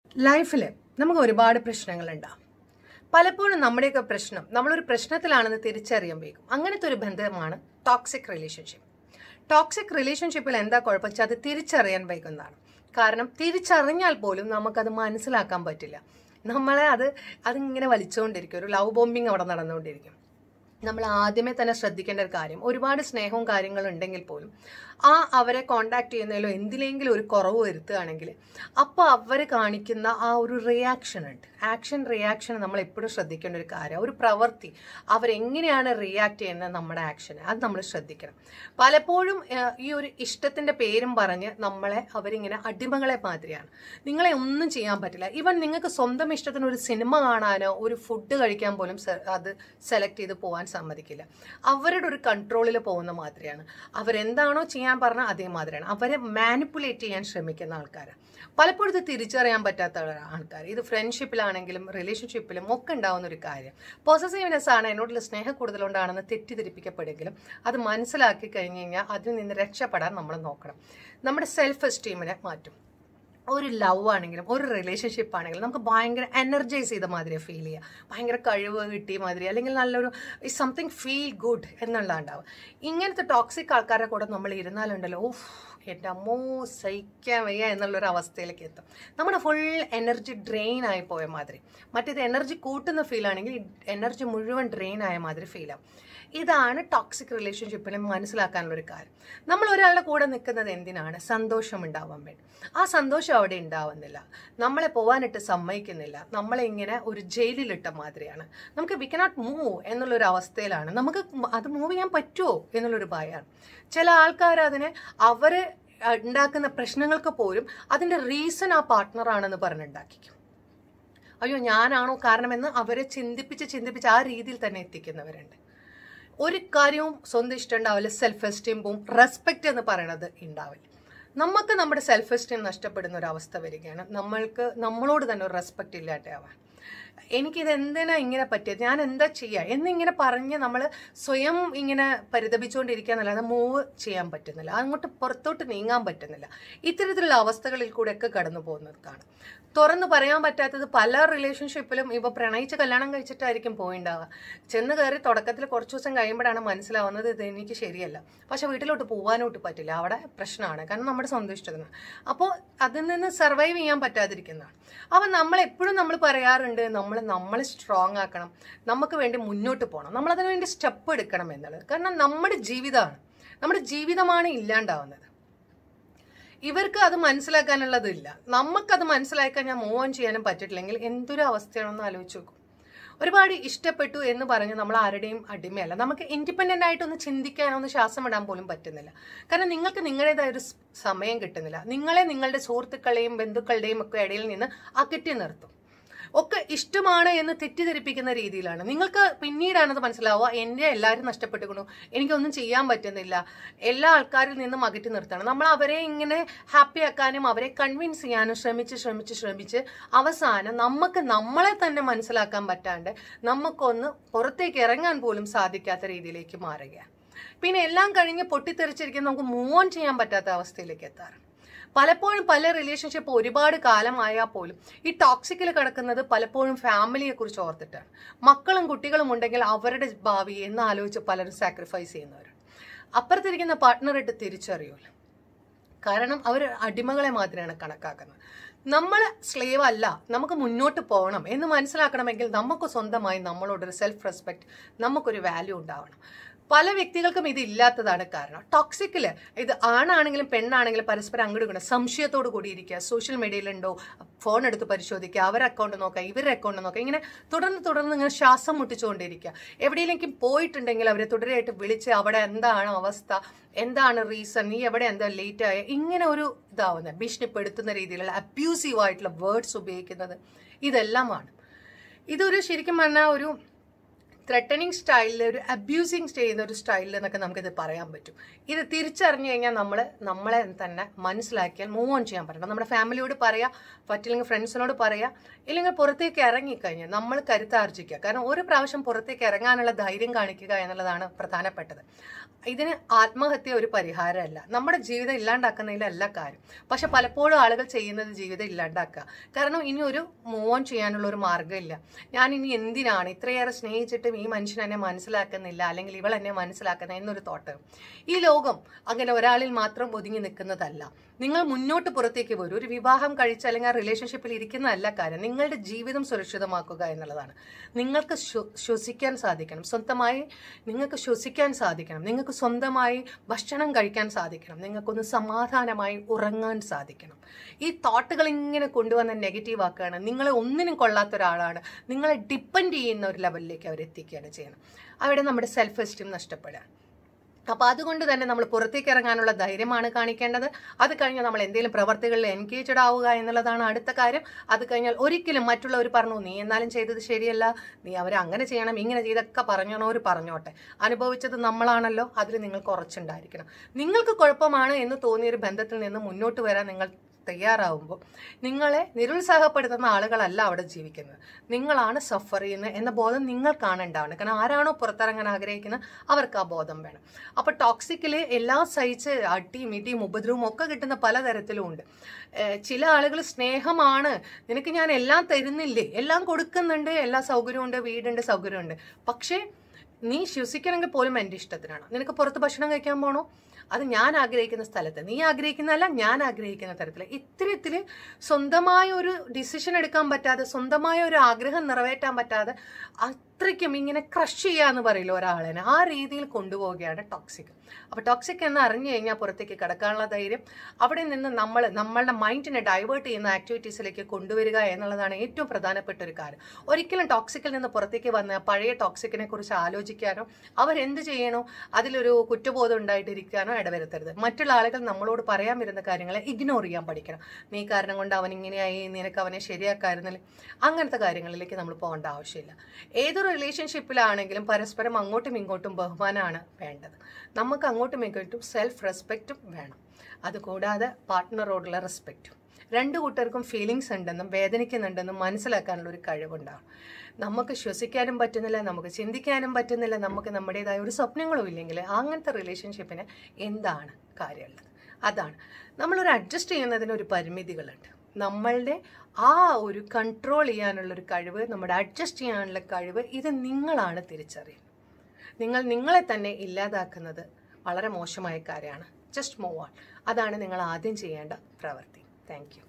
ലൈഫിൽ നമുക്ക് ഒരുപാട് പ്രശ്നങ്ങളുണ്ടാവും പലപ്പോഴും നമ്മുടെയൊക്കെ പ്രശ്നം നമ്മളൊരു പ്രശ്നത്തിലാണെന്ന് തിരിച്ചറിയാൻ വൈകും അങ്ങനത്തെ ഒരു ബന്ധമാണ് ടോക്സിക് റിലേഷൻഷിപ്പ് ടോക്സിക് റിലേഷൻഷിപ്പിൽ എന്താ കുഴപ്പം വെച്ചാൽ അത് തിരിച്ചറിയാൻ വൈകുന്നതാണ് കാരണം തിരിച്ചറിഞ്ഞാൽ പോലും നമുക്കത് മനസ്സിലാക്കാൻ പറ്റില്ല നമ്മളെ അത് അതിങ്ങനെ വലിച്ചുകൊണ്ടിരിക്കും ഒരു ലവ് ബോംബിങ് അവിടെ നടന്നുകൊണ്ടിരിക്കും നമ്മൾ ആദ്യമേ തന്നെ ശ്രദ്ധിക്കേണ്ട ഒരു കാര്യം ഒരുപാട് സ്നേഹവും കാര്യങ്ങളും ഉണ്ടെങ്കിൽ പോലും ആ അവരെ കോണ്ടാക്ട് ചെയ്യുന്നതിലോ എന്തിലെങ്കിലും ഒരു കുറവ് വരുത്തുകയാണെങ്കിൽ അപ്പോൾ അവർ കാണിക്കുന്ന ആ ഒരു റിയാക്ഷൻ ഉണ്ട് ആക്ഷൻ റിയാക്ഷൻ നമ്മൾ എപ്പോഴും ശ്രദ്ധിക്കേണ്ട ഒരു കാര്യം ഒരു പ്രവൃത്തി അവരെങ്ങനെയാണ് റിയാക്ട് ചെയ്യുന്നത് നമ്മുടെ ആക്ഷന് അത് നമ്മൾ ശ്രദ്ധിക്കണം പലപ്പോഴും ഏഹ്, ഈ ഒരു ഇഷ്ടത്തിന്റെ പേരും പറഞ്ഞ് നമ്മളെ അവരിങ്ങനെ അടിമകളെ മാതിരിയാണ് നിങ്ങളെ ഒന്നും ചെയ്യാൻ പറ്റില്ല ഈവൻ നിങ്ങൾക്ക് സ്വന്തം ഇഷ്ടത്തിന് ഒരു സിനിമ കാണാനോ ഒരു ഫുഡ് കഴിക്കാൻ പോലും സെ- അത് സെലക്ട് ചെയ്ത് പോകാൻ സമ്മതിക്കില്ല അവരുടെ ഒരു കൺട്രോളിൽ പോകുന്ന മാതിരിയാണ് അവരെന്താണോ ചെയ്യാൻ പറഞ്ഞാൽ അതേമാതിരിയാണ് അവരെ മാനിപ്പുലേറ്റ് ചെയ്യാൻ ശ്രമിക്കുന്ന ആൾക്കാരാണ് പലപ്പോഴും ഇത് തിരിച്ചറിയാൻ പറ്റാത്ത ആൾക്കാർ ഇത് ഫ്രണ്ട്ഷിപ്പിലാണെങ്കിലും റിലേഷൻഷിപ്പിലും ഒക്കെ ഉണ്ടാവുന്ന ഒരു കാര്യം പോസസീവ്നെസ് ആണ് എന്നോടുള്ള സ്നേഹം കൂടുതലുണ്ടാണെന്ന് തെറ്റിദ്ധരിപ്പിക്കപ്പെടുമെങ്കിലും അത് മനസ്സിലാക്കി കഴിഞ്ഞ് കഴിഞ്ഞാൽ അതിൽ നിന്ന് രക്ഷപ്പെടാൻ നമ്മൾ നോക്കണം നമ്മുടെ സെൽഫ് എസ്റ്റീമിനെ മാറ്റും ഒരു ലവ് ആണെങ്കിലും ഒരു റിലേഷൻഷിപ്പ് ആണെങ്കിലും നമുക്ക് ഭയങ്കര എനർജൈസ് ചെയ്ത മാതിരി ഫീൽ ചെയ്യുക ഭയങ്കര കഴിവ് കിട്ടിയ മാതിരി അല്ലെങ്കിൽ നല്ലൊരു സംതിങ് ഫീൽ ഗുഡ് എന്നുള്ള ഉണ്ടാവുക ഇങ്ങനത്തെ ടോക്സിക് ആൾക്കാരുടെ കൂടെ നമ്മൾ ഇരുന്നാലുണ്ടല്ലോ ഓഫ് എൻ്റെ അമ്മോ സഹിക്കാൻ വയ്യ എന്നുള്ളൊരു അവസ്ഥയിലേക്ക് എത്തും നമ്മുടെ ഫുൾ എനർജി ഡ്രെയിൻ ആയി പോയ മാതിരി മറ്റേത് എനർജി കൂട്ടുന്ന ഫീൽ ആണെങ്കിൽ എനർജി മുഴുവൻ ഡ്രെയിൻ ആയ മാതിരി ഫീൽ ആവും ഇതാണ് ടോക്സിക് റിലേഷൻഷിപ്പിൽ മനസ്സിലാക്കാനുള്ള ഒരു കാര്യം നമ്മൾ ഒരാളുടെ കൂടെ നിൽക്കുന്നത് എന്തിനാണ് സന്തോഷം ഉണ്ടാവാൻ വേണ്ടി ആ സന്തോഷം അവിടെ ഉണ്ടാവുന്നില്ല നമ്മളെ പോവാനിട്ട് സമ്മതിക്കുന്നില്ല നമ്മളെ ഇങ്ങനെ ഒരു ജയിലിലിട്ട മാതിരിയാണ് നമുക്ക് വി കനോട്ട് മൂവ് എന്നുള്ളൊരു അവസ്ഥയിലാണ് നമുക്ക് അത് മൂവ് ചെയ്യാൻ പറ്റുമോ എന്നുള്ളൊരു ഭയമാണ് ചില ആൾക്കാർ അതിനെ അവര് ഉണ്ടാക്കുന്ന പ്രശ്നങ്ങൾക്ക് പോലും അതിന്റെ റീസൺ ആ പാർട്ട്ണറാണെന്ന് പറഞ്ഞുണ്ടാക്കിക്കും അയ്യോ ഞാനാണോ കാരണമെന്ന് അവരെ ചിന്തിപ്പിച്ച് ചിന്തിപ്പിച്ച് ആ രീതിയിൽ തന്നെ എത്തിക്കുന്നവരുണ്ട് ഒരു കാര്യവും സ്വന്തം ഇഷ്ടം ഉണ്ടാവില്ല സെൽഫ് എസ്റ്റീം പോവും റെസ്പെക്റ്റ് എന്ന് പറയണത് ഉണ്ടാവില്ല നമുക്ക് നമ്മുടെ സെൽഫ് എസ്റ്റീം നഷ്ടപ്പെടുന്ന ഒരു അവസ്ഥ വരികയാണ് നമ്മൾക്ക് നമ്മളോട് തന്നെ ഒരു റെസ്പെക്റ്റ് ഇല്ലാണ്ടാവാൻ എനിക്കിത് എന്തിനാ ഇങ്ങനെ പറ്റിയത് ഞാൻ എന്താ ചെയ്യുക എന്നിങ്ങനെ പറഞ്ഞ് നമ്മൾ സ്വയം ഇങ്ങനെ പരിതപിച്ചുകൊണ്ടിരിക്കുക എന്നല്ലാതെ മൂവ് ചെയ്യാൻ പറ്റുന്നില്ല അങ്ങോട്ട് പുറത്തോട്ട് നീങ്ങാൻ പറ്റുന്നില്ല ഇത്തരത്തിലുള്ള അവസ്ഥകളിൽ കൂടെയൊക്കെ കടന്നു പോകുന്നതാണ് തുറന്ന് പറയാൻ പറ്റാത്തത് പല റിലേഷൻഷിപ്പിലും ഇപ്പൊ പ്രണയിച്ച് കല്യാണം കഴിച്ചിട്ടായിരിക്കും പോയിണ്ടാവുക ചെന്ന് കയറി തുടക്കത്തിൽ കുറച്ച് ദിവസം കഴിയുമ്പോഴാണ് മനസ്സിലാവുന്നത് ഇത് എനിക്ക് ശരിയല്ല പക്ഷെ വീട്ടിലോട്ട് പോകാനോട്ട് പറ്റില്ല അവിടെ പ്രശ്നമാണ് കാരണം നമ്മുടെ സ്വന്തം ഇഷ്ടത്തിന് അപ്പോൾ അതിൽ നിന്ന് സർവൈവ് ചെയ്യാൻ പറ്റാതിരിക്കുന്നതാണ് അപ്പം നമ്മൾ എപ്പോഴും നമ്മൾ പറയാറുണ്ട് നമ്മൾ നമ്മളെ സ്ട്രോങ് ആക്കണം നമുക്ക് വേണ്ടി മുന്നോട്ട് പോകണം നമ്മൾ അതിനു വേണ്ടി സ്റ്റെപ്പ് എടുക്കണം എന്നുള്ളത് കാരണം നമ്മുടെ ജീവിതമാണ് നമ്മുടെ ജീവിതമാണ് ഇല്ലാണ്ടാവുന്നത് ഇവർക്ക് അത് മനസ്സിലാക്കാനുള്ളതില്ല നമുക്കത് മനസ്സിലാക്കാൻ ഞാൻ മൂവ് ഓൺ ചെയ്യാനും പറ്റിയിട്ടില്ലെങ്കിൽ എന്തൊരു അവസ്ഥയാണെന്ന് ആലോചിച്ച് നോക്കും ഒരുപാട് ഇഷ്ടപ്പെട്ടു എന്ന് പറഞ്ഞ് നമ്മൾ ആരുടെയും അടിമയല്ല നമുക്ക് ഇൻഡിപെൻഡന്റ് ആയിട്ടൊന്ന് ചിന്തിക്കാനോ ഒന്ന് ശ്വാസം വിടാൻ പോലും പറ്റുന്നില്ല കാരണം നിങ്ങൾക്ക് നിങ്ങളുടേതായ ഒരു സ് സമയം കിട്ടുന്നില്ല നിങ്ങളെ നിങ്ങളുടെ സുഹൃത്തുക്കളെയും ബന്ധുക്കളുടെയും ഒക്കെ ഇടയിൽ നിന്ന് അകറ്റി നിർത്തും ഒക്കെ ഇഷ്ടമാണ് എന്ന് തെറ്റിദ്ധരിപ്പിക്കുന്ന രീതിയിലാണ് നിങ്ങൾക്ക് പിന്നീടാണ് അത് മനസ്സിലാവുക എൻ്റെ എല്ലാവരും നഷ്ടപ്പെട്ടുകൊണ്ടു എനിക്കൊന്നും ചെയ്യാൻ പറ്റുന്നില്ല എല്ലാ ആൾക്കാരിൽ നിന്നും അകറ്റി നിർത്തണം നമ്മൾ അവരെ ഇങ്ങനെ ഹാപ്പി ആക്കാനും അവരെ കൺവിൻസ് ചെയ്യാനും ശ്രമിച്ച് ശ്രമിച്ച് ശ്രമിച്ച് അവസാനം നമുക്ക് നമ്മളെ തന്നെ മനസ്സിലാക്കാൻ പറ്റാണ്ട് നമുക്കൊന്ന് പുറത്തേക്ക് ഇറങ്ങാൻ പോലും സാധിക്കാത്ത രീതിയിലേക്ക് മാറുകയാണ് പിന്നെ എല്ലാം കഴിഞ്ഞ് പൊട്ടിത്തെറിച്ചിരിക്കുന്ന നമുക്ക് മൂവ് ഓൺ ചെയ്യാൻ പറ്റാത്ത അവസ്ഥയിലേക്ക് എത്താറുണ്ട് പലപ്പോഴും പല റിലേഷൻഷിപ്പ് ഒരുപാട് കാലമായാൽ പോലും ഈ ടോക്സിക്കിൽ കിടക്കുന്നത് പലപ്പോഴും ഫാമിലിയെ കുറിച്ച് ഓർത്തിട്ടാണ് മക്കളും കുട്ടികളും ഉണ്ടെങ്കിൽ അവരുടെ ഭാവി എന്ന് ആലോചിച്ച് പലരും സാക്രിഫൈസ് ചെയ്യുന്നവരുണ്ട് അപ്പുറത്തിരിക്കുന്ന പാർട്ട്ണറായിട്ട് തിരിച്ചറിയൂല കാരണം അവർ അടിമകളെ മാതിരിയാണ് കണക്കാക്കുന്നത് നമ്മൾ സ്ലേവ് അല്ല നമുക്ക് മുന്നോട്ട് പോകണം എന്ന് മനസ്സിലാക്കണമെങ്കിൽ നമുക്ക് സ്വന്തമായി നമ്മളോടൊരു സെൽഫ് റെസ്പെക്ട് നമുക്കൊരു വാല്യൂ ഉണ്ടാവണം പല വ്യക്തികൾക്കും ഇത് ഇല്ലാത്തതാണ് കാരണം ടോക്സിക്കില് ഇത് ആണാണെങ്കിലും പെണ്ണാണെങ്കിലും പരസ്പരം അങ്ങോട്ട് ഇങ്ങോട്ട് സംശയത്തോട് കൂടി ഇരിക്കുക സോഷ്യൽ മീഡിയയിലുണ്ടോ ഫോൺ എടുത്ത് പരിശോധിക്കുക അവരുടെ അക്കൗണ്ട് നോക്കുക ഇവരുടെ അക്കൗണ്ട് നോക്കുക ഇങ്ങനെ തുടർന്ന് തുടർന്ന് ഇങ്ങനെ ശ്വാസം മുട്ടിച്ചുകൊണ്ടിരിക്കുക എവിടെയെങ്കിലും പോയിട്ടുണ്ടെങ്കിൽ അവരെ തുടരെയായിട്ട് വിളിച്ച് അവിടെ എന്താണ് അവസ്ഥ എന്താണ് റീസൺ നീ എവിടെ എന്താ ലേറ്റ് ആയ ഇങ്ങനെ ഒരു ഇതാവുന്നത് ഭീഷണിപ്പെടുത്തുന്ന രീതിയിലുള്ള അബ്യൂസീവ് ആയിട്ടുള്ള വേർഡ്സ് ഉപയോഗിക്കുന്നത് ഇതെല്ലാമാണ് ഇതൊരു ശരിക്കും പറഞ്ഞാൽ ഒരു ത്രെട്ടനിങ് സ്റ്റൈലിൽ ഒരു അബ്യൂസിങ് ചെയ്യുന്ന ഒരു സ്റ്റൈലിൽ എന്നൊക്കെ നമുക്കിത് പറയാൻ പറ്റും ഇത് തിരിച്ചറിഞ്ഞു കഴിഞ്ഞാൽ നമ്മൾ നമ്മളെ തന്നെ മനസ്സിലാക്കിയാൽ മൂവ് ഓൺ ചെയ്യാൻ പറ്റണം നമ്മുടെ ഫാമിലിയോട് പറയാം പറ്റില്ലെങ്കിൽ ഫ്രണ്ട്സിനോട് പറയാം ഇല്ലെങ്കിൽ പുറത്തേക്ക് ഇറങ്ങിക്കഴിഞ്ഞാൽ നമ്മൾ കരുത്താർജിക്കുക കാരണം ഒരു പ്രാവശ്യം പുറത്തേക്ക് ഇറങ്ങാനുള്ള ധൈര്യം കാണിക്കുക എന്നുള്ളതാണ് പ്രധാനപ്പെട്ടത് ഇതിന് ആത്മഹത്യ ഒരു പരിഹാരമല്ല നമ്മുടെ ജീവിതം ഇല്ലാണ്ടാക്കുന്നതിലല്ല കാര്യം പക്ഷെ പലപ്പോഴും ആളുകൾ ചെയ്യുന്നത് ജീവിതം ഇല്ലാണ്ടാക്കുക കാരണം ഇനി ഒരു മൂവ് ഓൺ ചെയ്യാനുള്ള ഒരു മാർഗ്ഗമില്ല ഞാൻ ഇനി എന്തിനാണ് ഇത്രയേറെ സ്നേഹിച്ചിട്ടും ഈ മനുഷ്യൻ എന്നെ മനസ്സിലാക്കുന്നില്ല അല്ലെങ്കിൽ ഇവൾ എന്നെ മനസ്സിലാക്കുന്ന എന്നൊരു തോട്ട് ഈ ലോകം അങ്ങനെ ഒരാളിൽ മാത്രം ഒതുങ്ങി നിൽക്കുന്നതല്ല നിങ്ങൾ മുന്നോട്ട് പുറത്തേക്ക് വരും ഒരു വിവാഹം കഴിച്ച് അല്ലെങ്കിൽ ആ റിലേഷൻഷിപ്പിൽ ഇരിക്കുന്നതല്ല കാര്യം നിങ്ങളുടെ ജീവിതം സുരക്ഷിതമാക്കുക എന്നുള്ളതാണ് നിങ്ങൾക്ക് ശ്വ- ശ്വസിക്കാൻ സാധിക്കണം സ്വന്തമായി നിങ്ങൾക്ക് ശ്വസിക്കാൻ സാധിക്കണം നിങ്ങൾക്ക് സ്വന്തമായി ഭക്ഷണം കഴിക്കാൻ സാധിക്കണം നിങ്ങൾക്കൊന്ന് സമാധാനമായി ഉറങ്ങാൻ സാധിക്കണം ഈ തോട്ടുകൾ ഇങ്ങനെ കൊണ്ടുവന്ന നെഗറ്റീവ് ആക്കുകയാണ് നിങ്ങളെ ഒന്നിനും കൊള്ളാത്ത ഒരാളാണ് നിങ്ങളെ ഡിപ്പെൻഡ് ചെയ്യുന്ന ഒരു ലെവലിലേക്ക് അവർ എത്തിക്കുകയാണ് ചെയ്യുന്നത് അവിടെ നമ്മുടെ സെൽഫ് എസ്റ്റീം നഷ്ടപ്പെടുകയാണ് അപ്പോൾ അതുകൊണ്ട് തന്നെ നമ്മൾ പുറത്തേക്ക് ഇറങ്ങാനുള്ള ധൈര്യമാണ് കാണിക്കേണ്ടത് അത് കഴിഞ്ഞാൽ നമ്മൾ എന്തെങ്കിലും പ്രവർത്തികളിൽ എൻഗേജഡ് ആവുക എന്നുള്ളതാണ് അടുത്ത കാര്യം അത് കഴിഞ്ഞാൽ ഒരിക്കലും മറ്റുള്ളവർ പറഞ്ഞു നീ എന്നാലും ചെയ്തത് ശരിയല്ല നീ അവർ അങ്ങനെ ചെയ്യണം ഇങ്ങനെ ചെയ്തൊക്കെ പറഞ്ഞോണവർ പറഞ്ഞോട്ടെ അനുഭവിച്ചത് നമ്മളാണല്ലോ അതിൽ നിങ്ങൾ കുറച്ചുണ്ടായിരിക്കണം നിങ്ങൾക്ക് കുഴപ്പമാണ് എന്ന് തോന്നിയ ഒരു ബന്ധത്തിൽ നിന്ന് മുന്നോട്ട് വരാൻ നിങ്ങൾ തയ്യാറാവുമ്പോൾ നിങ്ങളെ നിരുത്സാഹപ്പെടുത്തുന്ന ആളുകളല്ല അവിടെ ജീവിക്കുന്നത് നിങ്ങളാണ് സഫർ ചെയ്യുന്നത് എന്ന ബോധം നിങ്ങൾക്കാണ് ഉണ്ടാവുന്നത് കാരണം ആരാണോ പുറത്തിറങ്ങാൻ ആഗ്രഹിക്കുന്നത് അവർക്ക് ആ ബോധം വേണം അപ്പോൾ ടോക്സിക്കിൽ എല്ലാം സഹിച്ച് അടിയും ഇടിയും ഉപദ്രവവും ഒക്കെ കിട്ടുന്ന പലതരത്തിലും ഉണ്ട് ഏഹ് ചില ആളുകൾ സ്നേഹമാണ് നിനക്ക് ഞാൻ എല്ലാം തരുന്നില്ലേ എല്ലാം കൊടുക്കുന്നുണ്ട് എല്ലാ സൗകര്യമുണ്ട് വീടുണ്ട് സൗകര്യമുണ്ട് പക്ഷേ നീ ശ്വസിക്കണമെങ്കിൽ പോലും എൻ്റെ ഇഷ്ടത്തിനാണ് നിനക്ക് പുറത്ത് ഭക്ഷണം കഴിക്കാൻ പോണോ അത് ഞാൻ ആഗ്രഹിക്കുന്ന സ്ഥലത്ത് നീ ആഗ്രഹിക്കുന്നതല്ല ഞാൻ ആഗ്രഹിക്കുന്ന തരത്തിൽ ഇത്തരത്തിൽ സ്വന്തമായ ഒരു ഡിസിഷൻ എടുക്കാൻ പറ്റാതെ സ്വന്തമായ ഒരു ആഗ്രഹം നിറവേറ്റാൻ പറ്റാതെ അത്രയ്ക്കും ഇങ്ങനെ ക്രഷ് ചെയ്യാന്ന് പറയില്ല ഒരാളെ ആ രീതിയിൽ കൊണ്ടുപോവുകയാണ് ടോക്സിക് അപ്പോൾ ടോക്സിക് എന്ന് അറിഞ്ഞു കഴിഞ്ഞാൽ പുറത്തേക്ക് കിടക്കാനുള്ള ധൈര്യം അവിടെ നിന്ന് നമ്മൾ നമ്മളുടെ മൈൻഡിനെ ഡൈവേർട്ട് ചെയ്യുന്ന ആക്ടിവിറ്റീസിലേക്ക് കൊണ്ടുവരിക എന്നുള്ളതാണ് ഏറ്റവും പ്രധാനപ്പെട്ട ഒരു കാര്യം ഒരിക്കലും ടോക്സിക്കിൽ നിന്ന് പുറത്തേക്ക് വന്ന പഴയ ടോക്സിക്കിനെ കുറിച്ച് ആലോചിക്കാനോ അവരെന്ത് ചെയ്യണോ അതിലൊരു കുറ്റബോധം ഉണ്ടായിട്ടിരിക്കാനോ ഇടവരുത്തരുത് മറ്റുള്ള ആളുകൾ നമ്മളോട് പറയാൻ വരുന്ന കാര്യങ്ങളെ ഇഗ്നോർ ചെയ്യാൻ പഠിക്കണം നീ കാരണം കൊണ്ട് അവൻ ഇങ്ങനെയായി നിനക്ക് അവനെ ശരിയാക്കായിരുന്നില്ല അങ്ങനത്തെ കാര്യങ്ങളിലേക്ക് നമ്മൾ പോകേണ്ട ആവശ്യമില്ല ഏതൊരു റിലേഷൻഷിപ്പിലാണെങ്കിലും പരസ്പരം അങ്ങോട്ടും ഇങ്ങോട്ടും ബഹുമാനമാണ് വേണ്ടത് നമുക്ക് അങ്ങോട്ടും ഇങ്ങോട്ടും സെൽഫ് റെസ്പെക്റ്റും വേണം അതുകൂടാതെ പാർട്ട്ണറോടുള്ള റെസ്പെക്റ്റും രണ്ടു കൂട്ടർക്കും ഫീലിങ്സ് ഉണ്ടെന്നും വേദനിക്കുന്നുണ്ടെന്നും മനസ്സിലാക്കാനുള്ള ഒരു കഴിവുണ്ടാവും നമുക്ക് ശ്വസിക്കാനും പറ്റുന്നില്ല നമുക്ക് ചിന്തിക്കാനും പറ്റുന്നില്ല നമുക്ക് നമ്മുടേതായ ഒരു സ്വപ്നങ്ങളും ഇല്ലെങ്കിൽ അങ്ങനത്തെ റിലേഷൻഷിപ്പിന് എന്താണ് കാര്യമുള്ളത് അതാണ് നമ്മളൊരു അഡ്ജസ്റ്റ് ചെയ്യുന്നതിന് ഒരു പരിമിതികളുണ്ട് നമ്മളുടെ ആ ഒരു കൺട്രോൾ ചെയ്യാനുള്ള ഒരു കഴിവ് നമ്മുടെ അഡ്ജസ്റ്റ് ചെയ്യാനുള്ള കഴിവ് ഇത് നിങ്ങളാണ് തിരിച്ചറിയുന്നത് നിങ്ങൾ നിങ്ങളെ തന്നെ ഇല്ലാതാക്കുന്നത് വളരെ മോശമായ കാര്യമാണ് ജസ്റ്റ് മൂവ് ഓൺ അതാണ് നിങ്ങൾ ആദ്യം ചെയ്യേണ്ട പ്രവൃത്തി താങ്ക് യു